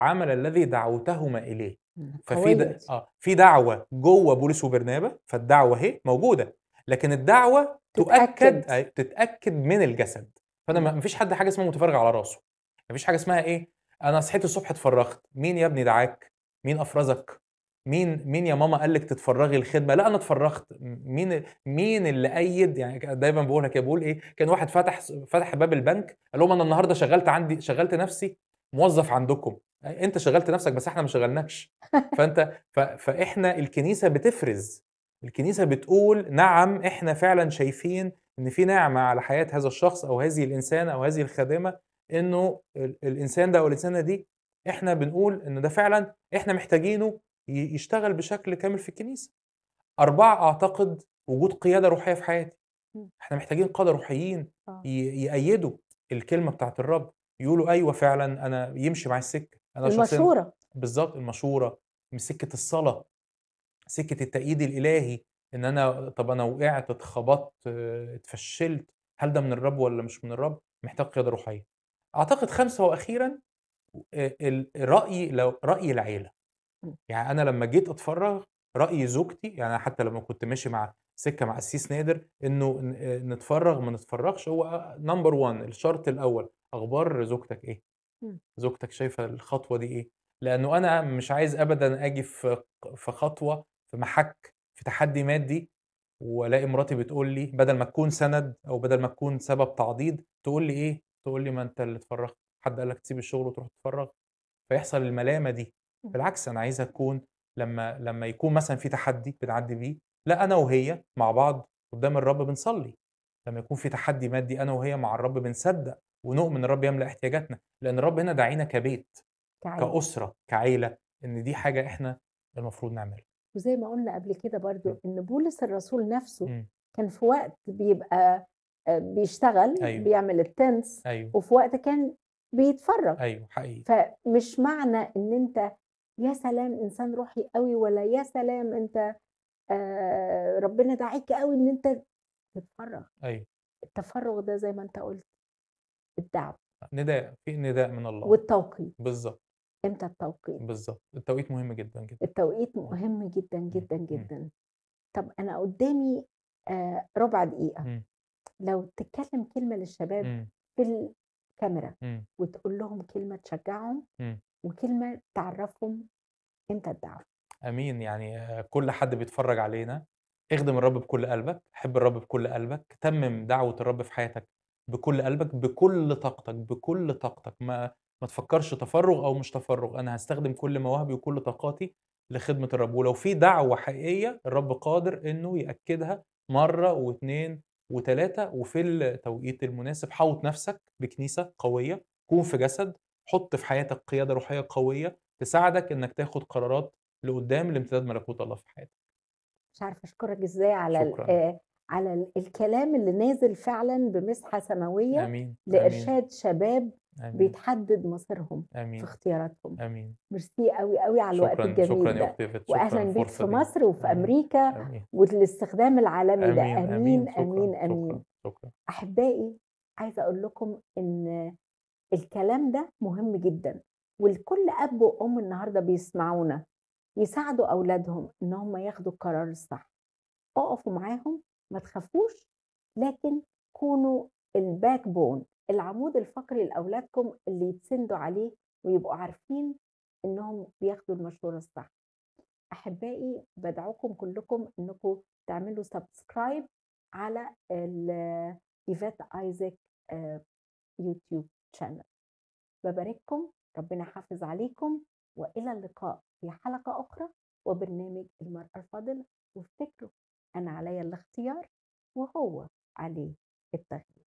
عمل الذي دعوتهما إليه. إمم، ففي قوية د دي. آه، في دعوة جوّه بولس وبرنابا، فالدعوة أهي موجودة، لكن الدعوة تؤكد تتأكد. أيوه، تتأكد من الجسد، فأنا ما إمم. ما فيش حد حاجة اسمها متفرّغ على راسه، ما فيش حاجة اسمها إيه، أنا صحيت الصبح اتفرّغت، مين يا ابني دعاك؟ مين أفرزك؟ مين مين يا ماما قال لِك تتفرّغي الخدمة؟ لأ أنا اتفرّغت، م مين مين اللي أيّد يعني ك دايمًا باقولها كده، باقول إيه، كان واحد فتح س فتح باب البنك قال لهم أنا النهارده شغّلت عندي شغّلت نفسي موظف عندكم، أ أنت شغّلت نفسك بس إحنا ما شغّلناكش، فأنت ف فإحنا الكنيسة بتفرز، الكنيسة بتقول نعم إحنا فعلًا شايفين إن في نعمة على حياة هذا الشخص أو هذه الإنسانة أو هذه الخادمة، إنه ال الإنسان ده أو الإنسانة دي إحنا بنقول إن ده فعلًا إحنا محتاجينه ي يشتغل بشكل كامل في الكنيسة. 4 أعتقد وجود قيادة روحية في حياتي، إمم. إحنا محتاجين قادة روحيين آه. ي يأيّدوا الكلمة بتاعة الرب، يقولوا أيوه فعلًا أنا يمشي معاه السكة، أنا شخصيًا المشورة. بالضبط، المشورة، من سكة الصلاة، سكة التأييد الإلهي، إن أنا طَب أنا وقعت، اتخبطت، اتفشّلت، هل ده من الرب والّا مش من الرب؟ محتاج قيادة روحية. أعتقد خامسة وأخيرًا آآ ال رأي لو رأي العيلة، إمم. يعني أنا لمّا جيت أتفرّغ رأي زوجتي يعني أنا حتى لمّا كنت ماشي مع سكة مع قسيس نادر إنه ن آآ نتفرّغ ما نتفرّغش هو number one الشرط الأول، أخبار زوجتك إيه؟ إمم. زوجتك شايفة الخطوة دي إيه؟ لأنه أنا مش عايز أبدًا آجي في ق في خطوة في محك في تحدي مادي، وألاقي مراتي بتقول لي بدل ما تكون سَنَد أو بدل ما تكون سبب تعضيد، تقول لي إيه، تقول لي ما أنت اللي اتفرّغت، حد قال لك تسيب الشغل وتروح تتفرّغ؟ فيحصل الملامة دي، إمم. بالعكس أنا عايزها تكون لمّا لمّا يكون مثلًا في تحدي بنعدّي بيه، لأ أنا وهي مع بعض قدّام الرب بنصلّي، لمّا يكون في تحدي مادي أنا وهي مع الرب بنصدّق ونؤمن الرب يملأ احتياجاتنا، لأن الرب هنا داعينا كبيت، كعيلة. كأسرة، كعيلة، إن دي حاجة إحنا المفروض نعملها. وزي ما قُلنا قبل كده برضه إمم. إن بولس الرسول نفسه إمم. كان في وقت بيبقى آآ بيشتغل، أيوه. بيعمل الtents أيوه. وفي وقت كان بيتفرّغ. أيوه، حقيقي. فمش معنى إن أنت يا سلام إنسان روحي أوي ولا يا سلام أنت آآ ربنا داعيك أوي إن أنت تتفرّغ، أيوه. التفرُّغ ده زي ما أنت قُلت الدعوة. نداء، في نداء من الله. والتوقيت. بالضبط. إمتى التوقيت؟ بالضبط، التوقيت مهم جدًا، جدًا. التوقيت إمم. مهم جدًا، إمم، جدًا، إمم. جدًا. طَب أنا قدّامي آآ ربع دقيقة، إمم. لو تتكلم كلمة للشباب إمم. في الكاميرا إمم. وتقول لهم كلمة تشجّعهم إمم. وكلمة تعرّفهم إمتى الدعوة. أمين، يعني كل حد بيتفرّج علينا، اخدم الرب بكل قلبك، حب الرب بكل قلبك، تمِّم دعوة الرب في حياتك بكل قلبك، بكل طاقتك، بكل طاقتك، ما ما تفكّرش تفرُّغ أو مش تفرُّغ، أنا هاستخدم كل مواهبي وكل طاقاتي لخدمة الرب، ولو في دعوة حقيقية الرب قادر إنه يأكدها مرّة و2 و3 وفي التوقيت المناسب، حوّط نفسك بكنيسة قوية، كون في جسد، حُط في حياتك قيادة روحية قوية تساعدك إنك تاخد قرارات لقدّام لامتداد ملكوت الله في حياتك. مش عارفة أشكرك إزاي على ال شكرًا. آآ على ال الكلام اللي نازل فعلًا بمسحة سماوية آمين، آمين. لإرشاد شباب آمين. بيتحدد مصيرهم في آمين. اختياراتهم. آمين. ميرسي أوي، أوي على الوقت شكرًا، الجميل شكرًا يا ده، أخت إيفِت، شكرًا وأهلًا بيك الفرصة في دي. مصر وفي آمين، أمريكا آمين. والاستخدام العالمي ده، آمين، آمين، آمين، آمين، شكرًا، آمين. شكرًا، شكرًا. أحبائي عايزة أقول لكم إن الكلام ده مهم جدًا، ولكل أب وأم النهارده بيسمعونا، يساعدوا أولادهم إن هم ياخدوا القرار الصح. اقفوا معاهم، ما تخافوش، لكن كونوا الbackbone العمود الفقري لأولادكم اللي يتسندوا عليه ويبقوا عارفين إنهم بياخدوا المشورة الصح. أحبائي بادعوكم كلكم إنكم تعملوا subscribe على ال إيفات أيزاك آآ يوتيوب channel. بابارككم، ربنا يحافظ عليكم، وإلى اللقاء في حلقة أخرى وبرنامج المرأة الفاضلة، وافتكروا أنا عليّا الاختيار وهو عليه التغيير.